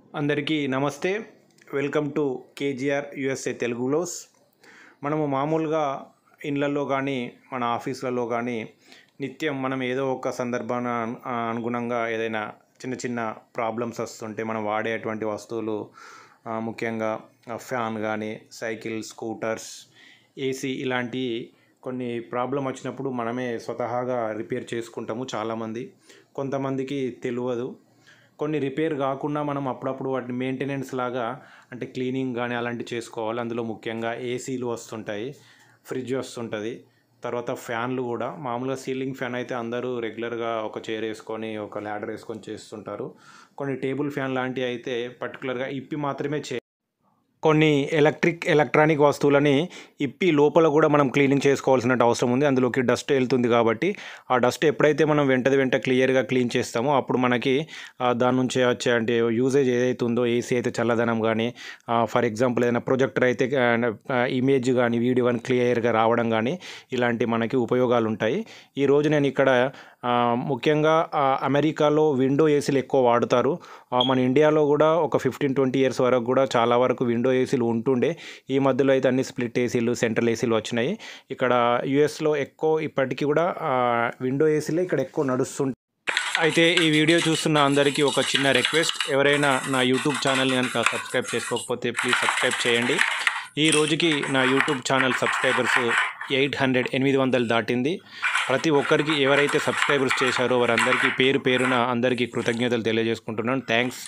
అందరికీ నమస్తే welcome to KGR USA తెలుగులోస్ మనము మామూలుగా ఇళ్ళల్లో కానీ మన ఆఫీసులలో కానీ నిత్యం మనం ఏదో ఒక సందర్భాన అను- అనుగుణంగా ఏదైనా చిన్న చిన్న ప్రాబ్లమ్స్ వస్తుంటే మనం వాడేటువంటి వస్తువులు ఆ, ముఖ్యంగా ఫ్యాన్ కానీ సైకిల్ స్కూటర్స్ ఏసీ ఇలాంటి కొన్ని ప్రాబ్లం వచ్చినప్పుడు మనమే స్వతహాగా రిపేర్ చేసుకుంటాము చాలామంది కొంతమందికి తెలియదు కొన్ని రిపేర్ కాకుండా మనం అప్పుడప్పుడు వాటిని మెయింటెనెన్స్ లాగా అంటే క్లీనింగ్ కానీ అలాంటివి చేసుకోవాలి అందులో ముఖ్యంగా ఏసీలు వస్తుంటాయి ఫ్రిడ్జ్ వస్తుంటుంది తర్వాత ఫ్యాన్లు కూడా మామూలుగా సీలింగ్ ఫ్యాన్ అయితే అందరూ రెగ్యులర్గా ఒక చైర్ వేసుకొని ఒక ల్యాడర్ వేసుకొని చేస్తుంటారు కొన్ని టేబుల్ ఫ్యాన్ లాంటివి అయితే పర్టికులర్గా ఇప్పి మాత్రమే చే కొన్ని ఎలక్ట్రిక్ ఎలక్ట్రానిక్ వస్తువులని ఇప్పి లోపల కూడా మనం క్లీనింగ్ చేసుకోవాల్సిన అవసరం ఉంది అందులోకి డస్ట్ వెళ్తుంది కాబట్టి ఆ డస్ట్ ఎప్పుడైతే మనం వెంటది వెంట క్లియర్గా క్లీన్ చేస్తామో అప్పుడు మనకి ఆ, దాని నుంచి వచ్చే అంటే యూజేజ్ ఏదైతే ఉందో ఏసీ అయితే చల్లదనం కానీ ఫర్ ఎగ్జాంపుల్ ఏదైనా ప్రొజెక్టర్ అయితే ఇమేజ్ కానీ వీడియో కానీ క్లియర్గా రావడం కానీ ఇలాంటి మనకి ఉపయోగాలు ఉంటాయి ఈరోజు నేను ఇక్కడ ఆ, ముఖ్యంగా ఆ, అమెరికాలో విండో ఏసీలు ఎక్కువ వాడుతారు ఆ, మన ఇండియాలో కూడా ఒక ఫిఫ్టీన్ ట్వంటీ ఇయర్స్ వరకు కూడా చాలా వరకు విండో ఏసీలు ఉంటుండే ఈ మధ్యలో అయితే అన్ని స్ప్లిట్ ఏసీలు సెంట్రల్ ఏసీలు వచ్చినాయి ఇక్కడ యుఎస్లో ఎక్కువ ఇప్పటికీ కూడా ఆ, విండో ఏసీలే ఇక్కడ ఎక్కువ నడుస్తుంటాయి అయితే ఈ వీడియో చూస్తున్న అందరికీ ఒక చిన్న రిక్వెస్ట్ ఎవరైనా నా యూట్యూబ్ ఛానల్ని కనుక సబ్స్క్రైబ్ చేసుకోకపోతే ప్లీజ్ సబ్స్క్రైబ్ చేయండి ఈ రోజుకి నా YouTube channel subscribers eight hundred ఎనిమిది వందలు దాటింది ప్రతి ఒక్కరికి ఎవరైతే సబ్స్క్రైబర్స్ చేశారో వారందరికీ పేరు పేరున అందరికీ కృతజ్ఞతలు తెలియజేసుకుంటున్నాను థ్యాంక్స్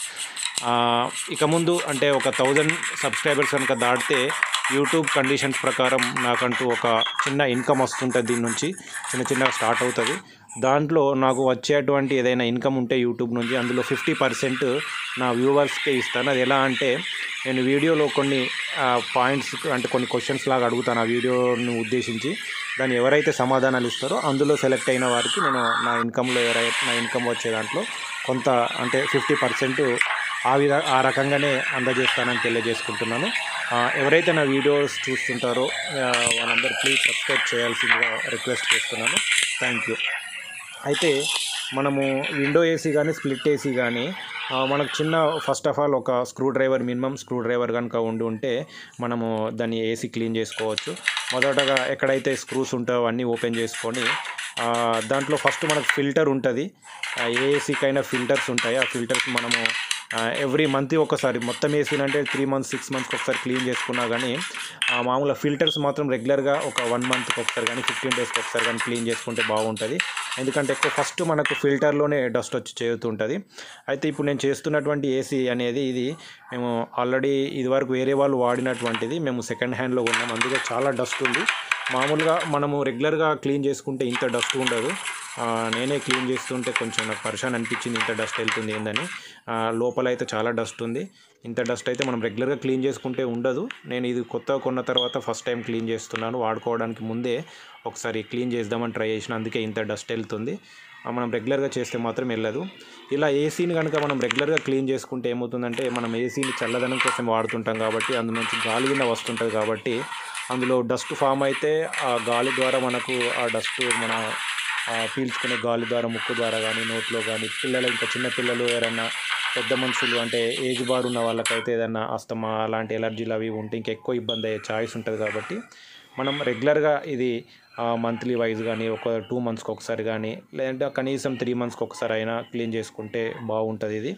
ఇక ముందు అంటే ఒక థౌజండ్ సబ్స్క్రైబర్స్ కనుక దాటితే యూట్యూబ్ కండిషన్స్ ప్రకారం నాకంటూ ఒక చిన్న ఇన్కమ్ వస్తుంటుంది దీని నుంచి చిన్న చిన్నగా స్టార్ట్ అవుతుంది దాంట్లో నాకు వచ్చేటువంటి ఏదైనా ఇన్కమ్ ఉంటే యూట్యూబ్ నుంచి అందులో ఫిఫ్టీ పర్సెంట్ నా వ్యూవర్స్కే ఇస్తాను అది ఎలా అంటే నేను వీడియోలో కొన్ని పాయింట్స్ అంటే కొన్ని క్వశ్చన్స్ లాగా అడుగుతాను ఆ వీడియోను ఉద్దేశించి దాన్ని ఎవరైతే సమాధానాలు ఇస్తారో అందులో సెలెక్ట్ అయిన వారికి నేను నా ఇన్కంలో ఎవరైతే నా ఇన్కమ్ వచ్చే దాంట్లో కొంత అంటే ఫిఫ్టీ పర్సెంట్ ఆ విధ ఆ రకంగానే అందజేస్తానని తెలియజేసుకుంటున్నాను ఆ, ఎవరైతే నా వీడియోస్ చూస్తుంటారో ఆ, వాళ్ళందరూ ప్లీజ్ సబ్స్క్రైబ్ చేయాల్సిందిగా రిక్వెస్ట్ చేస్తున్నాను థ్యాంక్ యూ అయితే మనము విండో ఏసీ కానీ స్ప్లిట్ ఏసీ కానీ ఆ, మనకు చిన్న ఫస్ట్ ఆఫ్ ఆల్ ఒక screwdriver minimum screwdriver కనుక ఉండి ఉంటే మనము దాన్ని ఏసీ క్లీన్ చేసుకోవచ్చు మొదటగా ఎక్కడైతే స్క్రూస్ ఉంటాయో అన్నీ ఓపెన్ చేసుకొని ఆ, దాంట్లో ఫస్ట్ మనకు ఫిల్టర్ ఉంటుంది ఏ ఏసీకైనా ఫిల్టర్స్ ఉంటాయి ఆ ఫిల్టర్స్ మనము ఎవ్రీ మంత్ ఒకసారి మొత్తం ఏసీలు అంటే త్రీ మంత్స్ సిక్స్ మంత్స్కి ఒకసారి క్లీన్ చేసుకున్నా కానీ ఆ, మామూలుగా ఫిల్టర్స్ మాత్రం రెగ్యులర్గా ఒక వన్ మంత్కి ఒకసారి కానీ ఫిఫ్టీన్ డేస్కి ఒకసారి కానీ క్లీన్ చేసుకుంటే బాగుంటుంది ఎందుకంటే ఎక్కువ ఫస్ట్ మనకు ఫిల్టర్లోనే డస్ట్ వచ్చి చేరుతుంటుంది అయితే ఇప్పుడు నేను చేస్తున్నటువంటి ఏసీ అనేది ఇది మేము ఆల్రెడీ ఇదివరకు వేరే వాళ్ళు వాడినటువంటిది మేము సెకండ్ హ్యాండ్లో కొన్నాం అందుకే చాలా డస్ట్ ఉంది మామూలుగా మనము రెగ్యులర్గా క్లీన్ చేసుకుంటే ఇంత డస్ట్ ఉండదు ఆ, నేనే క్లీన్ చేస్తుంటే కొంచెం నాకు పరిశాన్ అనిపించింది ఇంత డస్ట్ వెళ్తుంది ఏందని ఆ, లోపల అయితే చాలా డస్ట్ ఉంది ఇంత డస్ట్ అయితే మనం రెగ్యులర్గా క్లీన్ చేసుకుంటే ఉండదు నేను ఇది కొత్తగా కొన్న తర్వాత ఫస్ట్ టైం క్లీన్ చేస్తున్నాను వాడుకోవడానికి ముందే ఒకసారి క్లీన్ చేద్దామని ట్రై చేసిన అందుకే ఇంత డస్ట్ వెళ్తుంది ఆ, మనం రెగ్యులర్గా చేస్తే మాత్రం వెళ్ళదు ఇలా ఏసీని కనుక మనం రెగ్యులర్గా క్లీన్ చేసుకుంటే ఏమవుతుందంటే మనం ఏసీని చల్లదనం కోసం వాడుతుంటాం కాబట్టి అందు నుంచి గాలి కింద వస్తుంటుంది కాబట్టి అందులో డస్ట్ ఫామ్ అయితే ఆ గాలి ద్వారా మనకు ఆ డస్ట్ మన ఆ, పీల్చుకునే గాలి ద్వారా ముక్కు ద్వారా కానీ నోట్లో కానీ పిల్లలు ఇంకా చిన్న పిల్లలు ఎవరైనా పెద్ద మనుషులు అంటే ఏజ్ బార్ ఉన్న వాళ్ళకైతే ఏదైనా అస్తమా అలాంటి ఎలర్జీలు అవి ఉంటే ఇంకా ఎక్కువ ఇబ్బంది అయ్యే ఛాయిస్ ఉంటుంది కాబట్టి మనం రెగ్యులర్గా ఇది మంత్లీ వైజ్ కానీ ఒక టూ మంత్స్కి ఒకసారి కానీ లేదంటే కనీసం త్రీ మంత్స్కి ఒకసారి అయినా క్లీన్ చేసుకుంటే బాగుంటుంది ఇది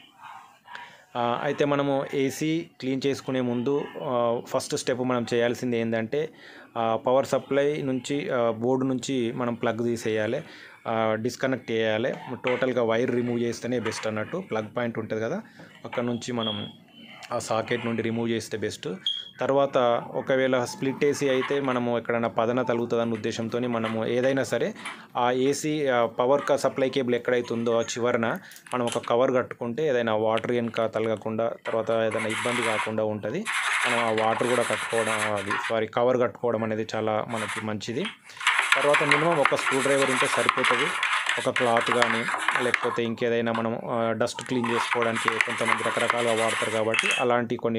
ఆ, అయితే మనము ఏసీ క్లీన్ చేసుకునే ముందు ఫస్ట్ స్టెప్ మనం చేయాల్సింది ఏంటంటే పవర్ సప్లై నుంచి ఆ, బోర్డు నుంచి మనం ప్లగ్ తీసేయాలి డిస్కనెక్ట్ చేయాలి టోటల్గా వైర్ రిమూవ్ చేస్తేనే బెస్ట్ అన్నట్టు ప్లగ్ పాయింట్ ఉంటుంది కదా అక్కడ నుంచి మనం ఆ సాకెట్ నుండి రిమూవ్ చేస్తే బెస్ట్ తర్వాత ఒకవేళ స్ప్లిట్ ఏసీ అయితే మనము ఎక్కడైనా పదన తగులుతుందన్న ఉద్దేశంతో మనము ఏదైనా సరే ఆ ఏసీ పవర్ సప్లై కేబుల్ ఎక్కడైతే ఉందో ఆ చివరన మనం ఒక కవర్ కట్టుకుంటే ఏదైనా వాటర్ కనుక తలగకుండా తర్వాత ఏదైనా ఇబ్బంది కాకుండా ఉంటుంది మనం ఆ వాటర్ కూడా కట్టుకోవడం అది సారీ కవర్ కట్టుకోవడం అనేది చాలా మనకి మంచిది తర్వాత మినిమం ఒక స్క్రూ డ్రైవర్ ఉంటే సరిపోతుంది ఒక క్లాత్ కానీ లేకపోతే ఇంకేదైనా మనం డస్ట్ క్లీన్ చేసుకోవడానికి కొంతమంది రకరకాలుగా వాడతారు కాబట్టి అలాంటి కొన్ని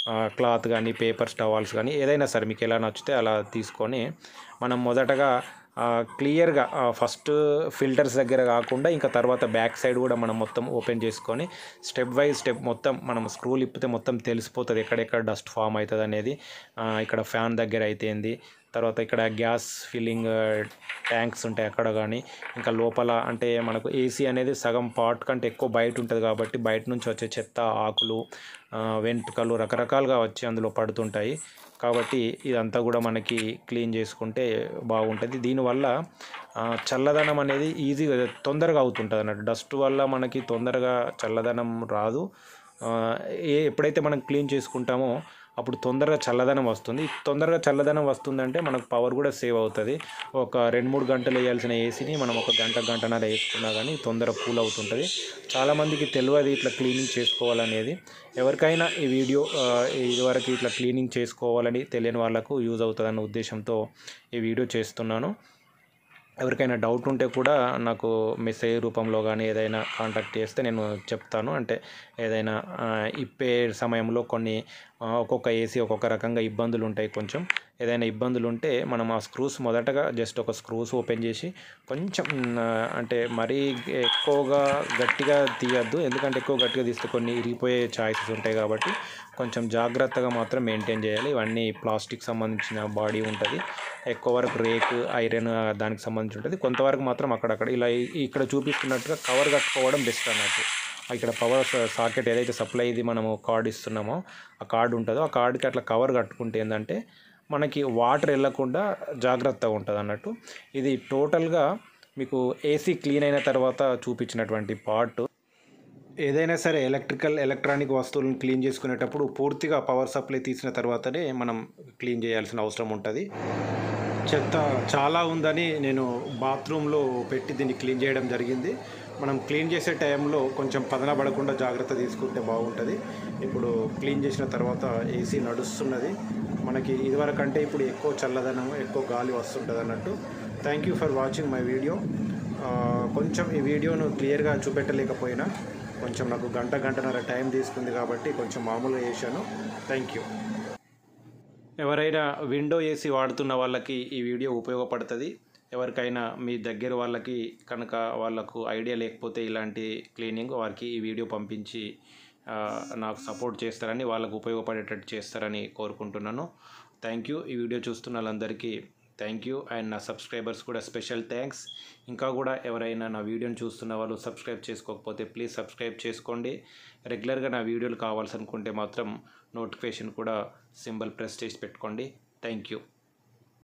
క్లాత్ కానీ పేపర్స్ టవాల్స్ కానీ ఏదైనా సరే మీకు ఎలా నచ్చితే అలా తీసుకొని మనం మొదటగా క్లియర్గా ఫస్ట్ ఫిల్టర్స్ దగ్గర కాకుండా ఇంకా తర్వాత బ్యాక్ సైడ్ కూడా మనం మొత్తం ఓపెన్ చేసుకొని స్టెప్ బై స్టెప్ మొత్తం మనం స్క్రూ ఇప్పితే మొత్తం తెలిసిపోతుంది ఎక్కడెక్కడ డస్ట్ ఫామ్ అవుతుంది అనేది ఆ, ఇక్కడ ఫ్యాన్ దగ్గర అయితేంది తర్వాత ఇక్కడ గ్యాస్ ఫిల్లింగ్ ట్యాంక్స్ ఉంటాయి అక్కడ కానీ ఇంకా లోపల అంటే మనకు ఏసీ అనేది సగం పార్ట్ కంటే ఎక్కువ బయట ఉంటుంది కాబట్టి బయట నుంచి వచ్చే చెత్త ఆకులు ఆ, వెంట్రుకలు రకరకాలుగా వచ్చి అందులో పడుతుంటాయి కాబట్టి ఇదంతా కూడా మనకి క్లీన్ చేసుకుంటే బాగుంటుంది దీనివల్ల ఆ, చల్లదనం అనేది ఈజీగా తొందరగా అవుతుంటుంది అన్నట్టు డస్ట్ వల్ల మనకి తొందరగా చల్లదనం రాదు ఆ, ఏ ఎప్పుడైతే మనం క్లీన్ చేసుకుంటామో అప్పుడు తొందరగా చల్లదనం వస్తుంది తొందరగా చల్లదనం వస్తుందంటే మనకు పవర్ కూడా సేవ్ అవుతుంది ఒక రెండు మూడు గంటలు వేయాల్సిన ఏసీని మనం ఒక గంట గంటన్నర వేసుకున్నా కానీ తొందర కూల్ అవుతుంటుంది చాలామందికి తెలియదు ఇట్లా క్లీనింగ్ చేసుకోవాలనేది ఎవరికైనా ఈ వీడియో ఆ, ఇదివరకు ఇట్లా క్లీనింగ్ చేసుకోవాలని తెలియని వాళ్ళకు యూజ్ అవుతుందన్న ఉద్దేశంతో ఈ వీడియో చేస్తున్నాను ఎవరికైనా డౌట్ ఉంటే కూడా నాకు మెసేజ్ రూపంలో కానీ ఏదైనా కాంటాక్ట్ చేస్తే నేను చెప్తాను అంటే ఏదైనా ఆ, ఇప్పే సమయంలో కొన్ని ఆ, ఒక్కొక్క ఏసీ ఒక్కొక్క రకంగా ఇబ్బందులు ఉంటాయి కొంచెం ఏదైనా ఇబ్బందులు ఉంటే మనం ఆ స్క్రూస్ మొదటగా జస్ట్ ఒక స్క్రూస్ ఓపెన్ చేసి కొంచెం ఆ, అంటే మరీ ఎక్కువగా గట్టిగా తీయద్దు ఎందుకంటే ఎక్కువ గట్టిగా తీస్తే కొన్ని ఇరిగిపోయే ఛాయిసెస్ ఉంటాయి కాబట్టి కొంచెం జాగ్రత్తగా మాత్రం మెయింటైన్ చేయాలి ఇవన్నీ ప్లాస్టిక్ సంబంధించిన బాడీ ఉంటుంది ఎక్కువ వరకు రేక్ ఐరన్ దానికి సంబంధించి ఉంటుంది కొంతవరకు మాత్రం అక్కడక్కడ ఇలా ఈ- ఇక్కడ చూపిస్తున్నట్టుగా కవర్ కట్టుకోవడం బెస్ట్ అన్నట్టు ఇక్కడ పవర్ సాకెట్ ఏదైతే సప్లై ఇది మనము కార్డ్ ఇస్తున్నామో ఆ కార్డు ఉంటుందో ఆ కార్డుకి అట్లా కవర్ కట్టుకుంటే ఏంటంటే మనకి వాటర్ వెళ్ళకుండా జాగ్రత్తగా ఉంటుంది అన్నట్టు ఇది టోటల్గా మీకు ఏసీ క్లీన్ అయిన తర్వాత చూపించినటువంటి పార్ట్ ఏదైనా సరే ఎలక్ట్రికల్ ఎలక్ట్రానిక్ వస్తువులను క్లీన్ చేసుకునేటప్పుడు పూర్తిగా పవర్ సప్లై తీసిన తర్వాతనే మనం క్లీన్ చేయాల్సిన అవసరం ఉంటుంది చెత్త చాలా ఉందని నేను బాత్రూంలో పెట్టి దీన్ని క్లీన్ చేయడం జరిగింది మనం క్లీన్ చేసే టైంలో కొంచెం పదన పడకుండా జాగ్రత్త తీసుకుంటే బాగుంటుంది ఇప్పుడు క్లీన్ చేసిన తర్వాత ఏసీ నడుస్తున్నది మనకి ఇదివరకు అంటే ఇప్పుడు ఎక్కువ చల్లదనం ఎక్కువ గాలి వస్తుంటుంది అన్నట్టు thank you for watching my video ఆ, కొంచెం ఈ వీడియోను క్లియర్గా చూపెట్టలేకపోయినా కొంచెం నాకు గంట గంటన్నర టైం తీసుకుంది కాబట్టి కొంచెం మామూలుగా చేశాను థ్యాంక్ యూ ఎవరైనా విండో ఏసీ వాడుతున్న వాళ్ళకి ఈ వీడియో ఉపయోగపడుతుంది ఎవరికైనా మీ దగ్గర వాళ్ళకి కనుక వాళ్ళకు ఐడియా లేకపోతే ఇలాంటి క్లీనింగ్ వారికి ఈ వీడియో పంపించి ఆ, నాకు సపోర్ట్ చేస్తారని వాళ్ళకు ఉపయోగపడేటట్టు చేస్తారని కోరుకుంటున్నాను థ్యాంక్ యూ ఈ వీడియో చూస్తున్న వాళ్ళందరికీ థ్యాంక్ యూ అండ్ నా సబ్స్క్రైబర్స్ కూడా స్పెషల్ థ్యాంక్స్ ఇంకా కూడా ఎవరైనా నా వీడియోని చూస్తున్న వాళ్ళు సబ్స్క్రైబ్ చేసుకోకపోతే ప్లీజ్ సబ్స్క్రైబ్ చేసుకోండి రెగ్యులర్గా నా వీడియోలు కావాల్సి అనుకుంటే మాత్రం నోటిఫికేషన్ కూడా సింబల్ ప్రెస్ చేసి పెట్టుకోండి థ్యాంక్ యూ